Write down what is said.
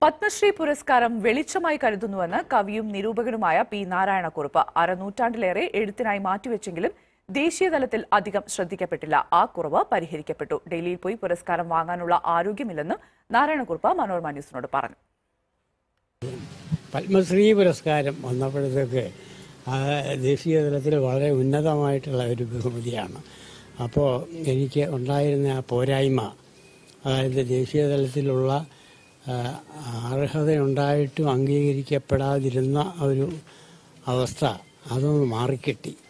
പത്മശ്രീ പുരസ്കാരം വെളിച്ചമായി കരുതുന്നുവെന്ന് കവിയും നിരൂപകനുമായ പി നാരായണക്കുറുപ്പ് അരനൂറ്റാണ്ടിലേറെ എഴുത്തിനായി മാറ്റിവെച്ചെങ്കിലും ദേശീയ തലത്തിൽ അധികം ശ്രദ്ധിക്കപ്പെട്ടില്ല ആ കുറവ് പരിഹരിക്കപ്പെട്ടു ഡൽഹിയിൽ പോയി പുരസ്കാരം വാങ്ങാനുള്ള ആരോഗ്യമില്ലെന്ന് നാരായണക്കുറുപ്പ് മനോരമ ന്യൂസിനോട് പറഞ്ഞു പത്മശ്രീ പുരസ്കാരം വന്നപ്പോഴത്തേക്ക് ആ ദേശീയ തലത്തിൽ വളരെ ഉന്നതമായിട്ടുള്ള ഒരു ബഹുമതിയാണ് അപ്പോൾ എനിക്ക് ഉണ്ടായിരുന്ന ആ പോരായ്മ അതായത് ദേശീയ തലത്തിലുള്ള ആ, അർഹതയുണ്ടായിട്ടും അംഗീകരിക്കപ്പെടാതിരുന്ന ഒരു അവസ്ഥ അതൊന്ന് മാറിക്കിട്ടി